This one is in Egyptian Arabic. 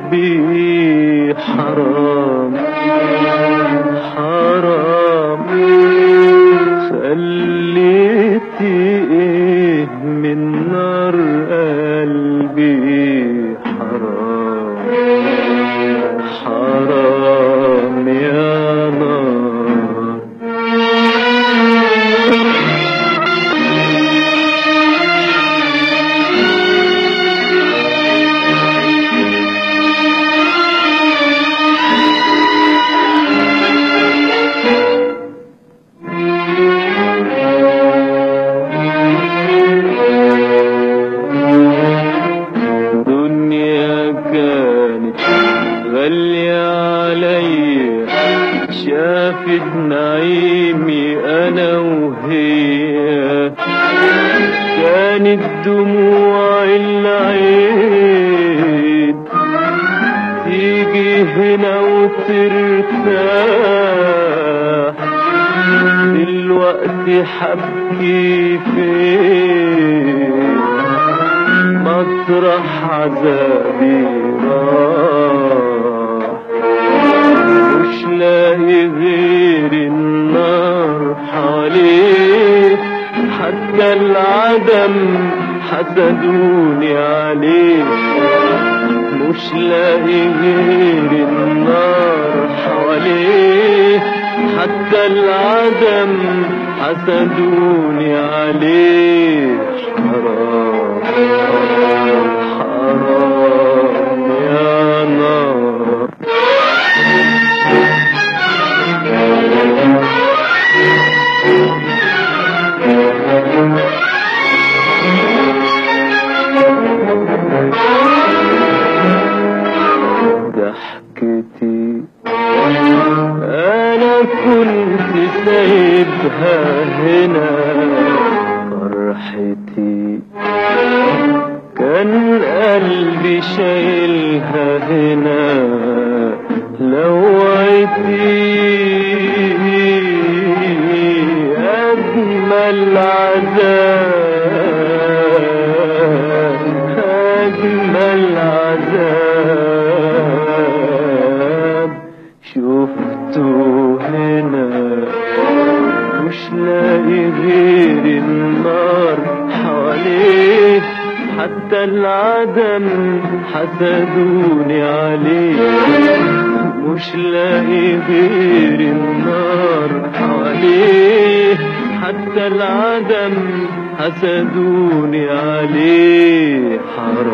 قلبي حرام حرام خليتي ايه من نار قلبي حرام حرام يا نار دنيا كانت غالية عليا شافت نعيمي أنا وهي كانت دموع العين تيجي هنا وترتاح دلوقتي حبكي فين مطرح عذابي راح مش لاقي غير النار حواليه حتى العدم حسدوني عليه مش لاقي غير النار حواليه حتى العدم حسدوني عليه حرام حرام يا نار ضحكتي انا كنت سايبها هنا فرحتي كان قلبي شايلها هنا لوعتي أجمل عذاب أجمل عذاب شفته هنا مش لاقي غير النار حواليه حتى العدم حسدوني عليه مش لاقي غير النار حواليه حتى العدم حسدوني عليه حرام